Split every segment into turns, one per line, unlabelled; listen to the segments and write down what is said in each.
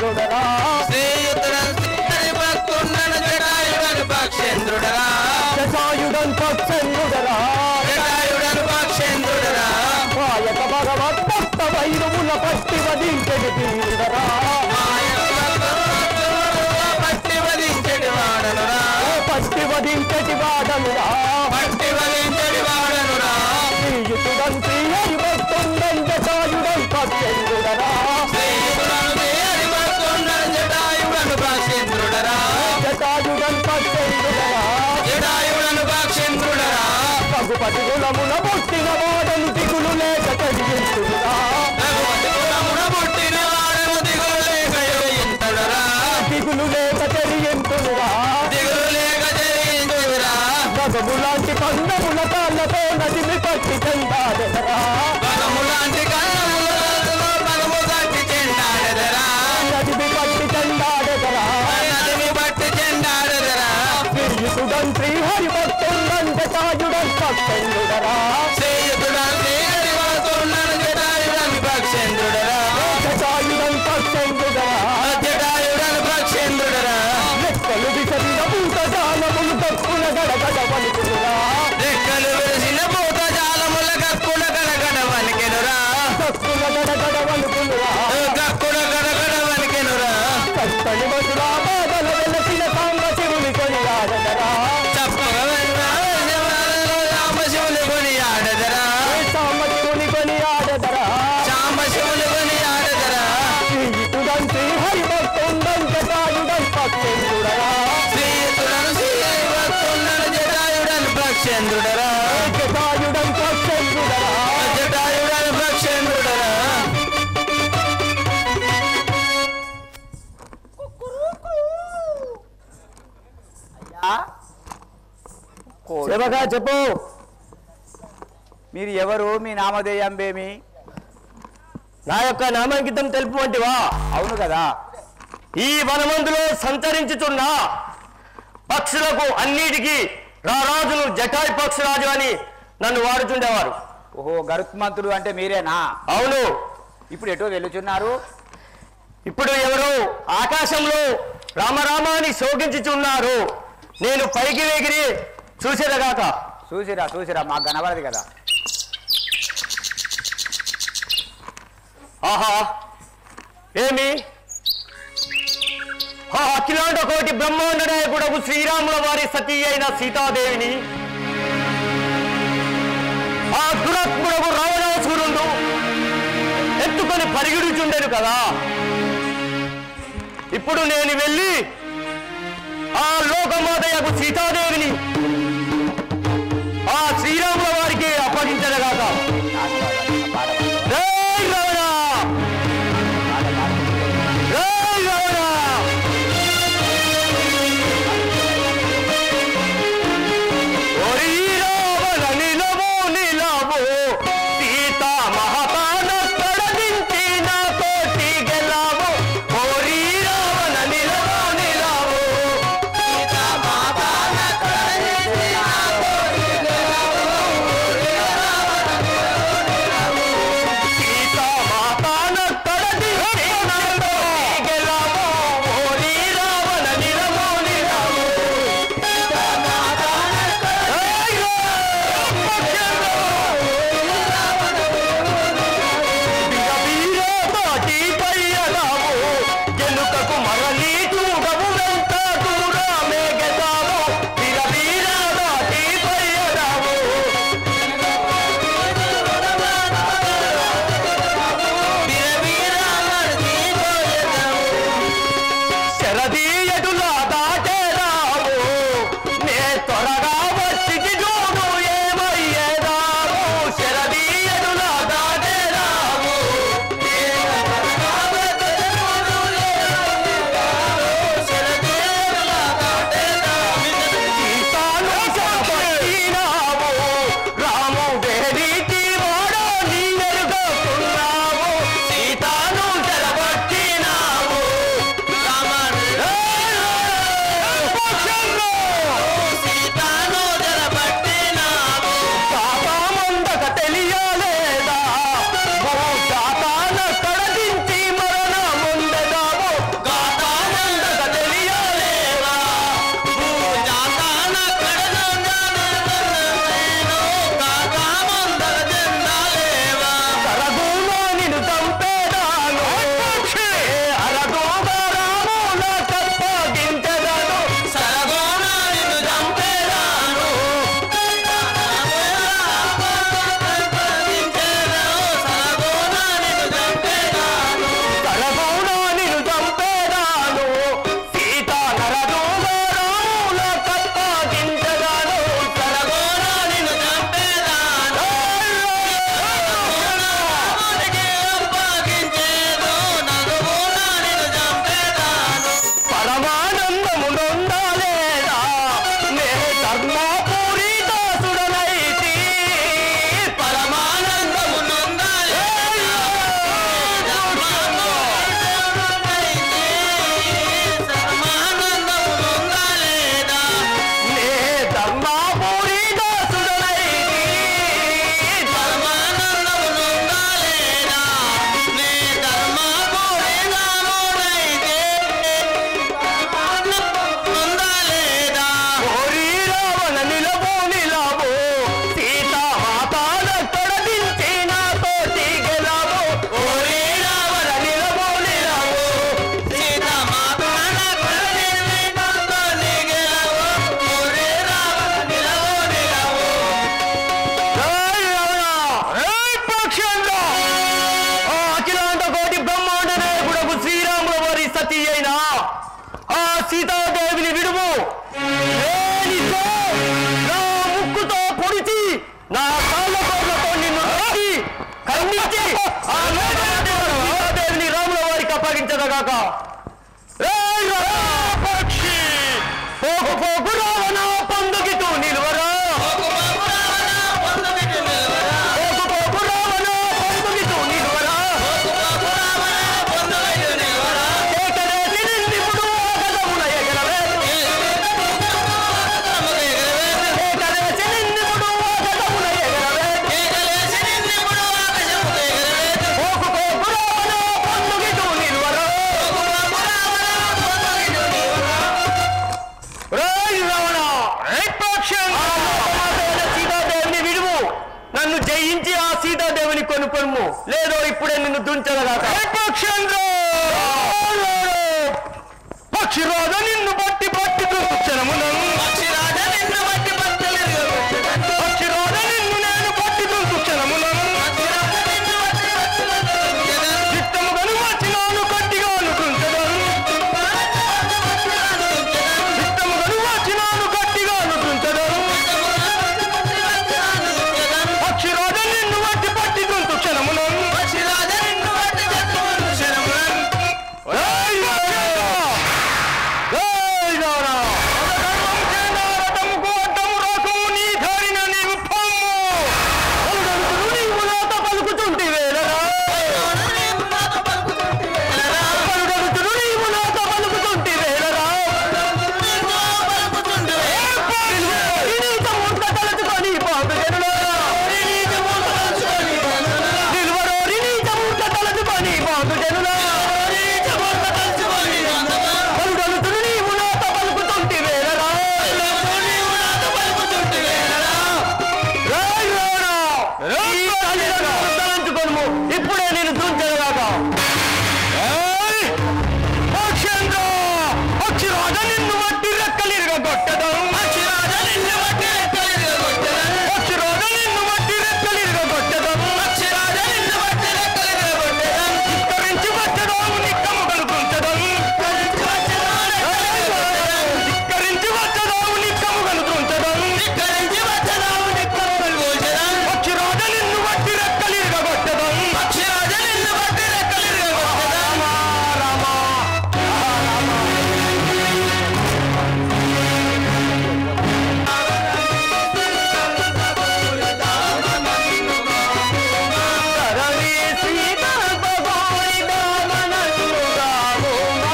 పక్షేంద్రుడరా
శ్రీయుతుడన్ శ్రీహరి భక్తుండన జటాయుడన్ పక్షేంద్రుడరా
జటాయుడన్ పక్షేంద్రుడరా
జటాయుడన్ పక్షేంద్రుడరా
మాయక భగవత్ భక్త వైరముల పట్టి వదించెడి తీరుడరా
పట్టి వధించడి వాడనురా
పట్టి వదించెటి వాడనురా
పట్టి వధించడి వాడనురా
శ్రీయుతుడన్ శ్రీహరి భక్తుండన్ జటాయుడన్ పక్షేంద్రుడరా
శ్రీయుతుడన్ శ్రీహరి భక్తుండన జటాయుడన్ పక్షేంద్రుడరా
జటాయుడన్ పక్షేంద్రుడరా
జటాయుడన్ పక్షేంద్రుడరా
రఘుపతి కులమున పుట్టిన వాడను దిగులు లేక చదివించురా
రఘుపతి కులమున పుట్టిన వాడను దిగులు లేక జయింతుడరా
దిగులు లేక చదివించురా
దిగులు లేక జయించురా
రఘుములాంటి కందముల కాళ్ళతో నదిని పట్టి చెందాడెదరా
పగములాంటి కళ్ళములలో పగము కట్టి చెండాడెదరా
నదిని పట్టి చెందాడెదరా
నదిని బట్టి చెండాడెదరా
శ్రీయుతుడన్ శ్రీహరి భక్తుండన్ జటాయుడన్ పక్షేంద్రుడరా
శ్రీయుతుడన్ శ్రీహరి భక్తుండన జటాయుడన్ పక్షేంద్రుడరా
జటాయుడన్ పక్షేంద్రుడరా
జటాయుడన్ పక్షేంద్రుడరా
లెక్కలు విసరిన భూత జాలములు తప్పుల గడగడ పలుకురా
రెక్కలు విరిసిన భూత జాలముల కక్కుల గడగడ వనికెనురా
తప్పుల గడగడ పలుకురా
కక్కుల గడగడ వనికెనురా
కష్టని మధురా బాధల వెలసిన సాంగ శివుని కొనియాడదరా
చప్పగా రామశివుని కొని ఆడదరా
సాంబ శివుని కొనియాడదరా
శాంబశివుని కొని ఆడదరా
శ్రీయుతుడన్ శ్రీహరి భక్తుండన్ జటాయుడన్ పక్షేంద్రుడరా
శ్రీయుతుడను శ్రీహరి భక్తుండను జటాయుడను పక్షేంద్రుడరా
జటాయుడన్ పక్షేంద్రుడరా
జటాయుడను పక్షేంద్రుడరా
శివగా చెప్పు
మీరు ఎవరు మీ నామధేయం బేమి
నా యొక్క నామాంకితం తెలుపుమంటివా
అవును కదా
ఈ వనమందులో సంచరించుచున్న పక్షులకు అన్నిటికీ రారాజును జటాయి పక్షురాజు అని నన్ను వాడుచుండేవారు
ఓహో గరుత్మంతుడు అంటే మీరేనా
అవును
ఇప్పుడు ఎటో వెళ్ళుచున్నారు
ఇప్పుడు ఎవరు ఆకాశంలో రామరామ అని శోకించుచున్నారు నేను పైకి ఎగిరి చూసేదగాక
చూసిరా చూసిరా మాకు కనబడదు కదా
ఆహా ఏమి ఆ అఖిలాండ కోటి బ్రహ్మాండ నాయకుడకు శ్రీరాముల వారి సతీ అయిన సీతాదేవిని ఆ దురాత్ముడకు రావణాసురుడు ఎత్తుకొని పరిగెడుచుండెను కదా ఇప్పుడు నేను వెళ్ళి ఆ లోకమాతయకు సీతాదేవిని ఆ శ్రీరాముల వారికి అప్పగించదగాక జై రావణ జై రావణ ఓరి రావణ నిలవు నిలవు సీత మహతాన తొడగించిన కోటి గెలవు ఓరి రావణ నిలవు నిలవు సీత మహతాన తొడగించిన కోటి గెలవు సీత మాతాన తొడగించిన కోటి గెలవు ఓరి రావణ నిలవు నిలవు గెలుకకు మరలి చూడవు వెంట దూరమే గెదావు విరవీర దాటి పయ్యదావు శరదీయటులా దాటేరావు నే త్వరగా వచ్చి చూడు ఏమయ్యేదావు శరదీయటులా దాటేరావు నే త్వరగా వచ్చి చూడు ఏమయ్యేదావు. శరదీయటులా దాటేరావు. సీతాను చేపట్టినావు, రాము వేడికి వాడో నీ ఎరుగకున్నావు. సీతాను చెరబట్టినావు, రామ- సీతాదేవిని విడుము లేనిచో నా ముక్కుతో పొడిచి నా కాళ్ళ కోర్లతో నిన్ను నరికి ఖండించి ఆ లోకమాత సీతాదేవిని రాముల వారికి అప్పగించదగాక ఏయ్ రా పక్షి పోకు పోకు రావణ పందుకితూ నిలువరా పోకు పోకు రావణ పందుకితూ నిలువరా ఏకరేసి నిన్నిప్పుడు ఆగదమున ఎగరవేదు ఏకరేసి నిన్నిప్పుడు ఆగదమున ఎగరవేదు పోకు పోకు రావణ పందుకితూ నిలువరా రేయ్ రావణ రేయ్ పక్షం మాతైన సీతాదేవిని విడువు నన్ను జయించి ఆ సీతాదేవిని కొనుకొనుము లేదో ఇప్పుడే నిన్ను దుంచదగాక పక్షంలో పక్షిరాజ నిన్ను బట్టి బట్టి దుంచుక్షణములను పక్షిరాజ నిన్ను నేను బట్టి దుంచుక్షణములను చిత్తముగను వచ్చినాను గట్టిగాను దుంచదను చిత్తముగను వచ్చినాను గట్టిగాను దుంచదను పక్షిరాజ నిన్ను బట్టి బట్టి దుంచుక్షణములను ఏయ్ రాజా! ఏయ్ రారా! పదకర్మం చేనారటముకు అడ్డము రాకుము నీ ధారిన నీవు పొమ్ము. పలుగడుగులు నీవు నాతో పలుకుతుంటివేలరా? పలుగడుగులు నీవు నాతో పలుకుతుంటివేలరా? ఈ నీచ మూర్ఖ తలచుకొని పాపి జనులారా. నిలువరోరి నీచ మూర్ఖ తలచుకొని పాపి జనులారా. పలుగడుగులు నీవు నాతో పలుకుతుంటివేలరా? రాయ్ రావణా! ఈ తల్లిదండ్రులను తలంచుకొనుము. ఇప్పుడే నేను దూంచగాక పక్షేంద్ర పక్షిరాజ నిన్ను మట్టి రెక్కలిరుగ కొట్టడం పక్షిరాజ నిన్ను మట్టి రెక్కలిరుగ కొట్టడం పక్షిరాజ నిన్ను మట్టి రెక్కలిరుగ కొట్టడం పక్షిరాజ నిన్ను మట్టి రెక్కలిరుగ కొట్టడం ధిక్కరించి వచ్చదాము నిక్కము కనుకుంచడం ధిక్కరించి వచ్చదాము నిక్కము కనుకుంచడం పక్షిరాజ నిన్ను మట్టి రెక్కలిరుగ కొట్టడం పక్షిరాజ నిన్ను మట్టి రెక్కలిరుగ కొట్టడం రామ రామ తరణి శ్రీకల్ప గోరి దామనల్లుగావుమా.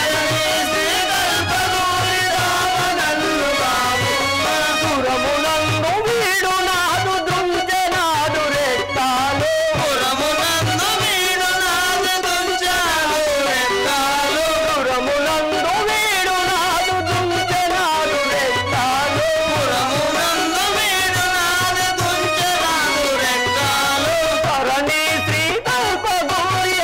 పురమునందు వీడు నాదు దృంజనాదు రెక్కాలు. పురమునందు వీడు నాదు దృంజనాదు రెక్కాలు. తరణి శ్రీకల్ప గోరి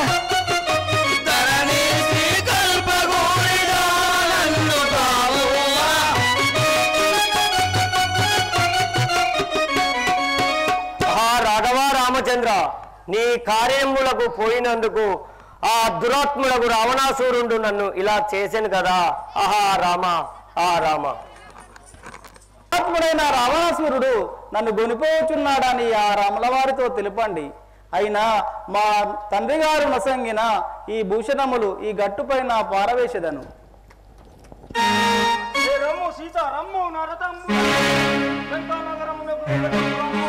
ఆ రాఘవ రామచంద్ర నీ కార్యములకు పోయినందుకు ఆ దురాత్ములకు రావణాసురుడు నన్ను ఇలా చేశాను కదా ఆహా రామ ఆ రామ
ఆత్ముడైన రావణాసురుడు నన్ను గొనిపోచున్నాడని ఆ రాముల వారితో తెలుపండి అయినా మా తండ్రి గారు నొసంగిన ఈ భూషణములు ఈ గట్టుపైన పారవేశదను
రమ్ము సీత రమ్ము నరతమ్ము శంకానగరమునకు వెళ్ళటం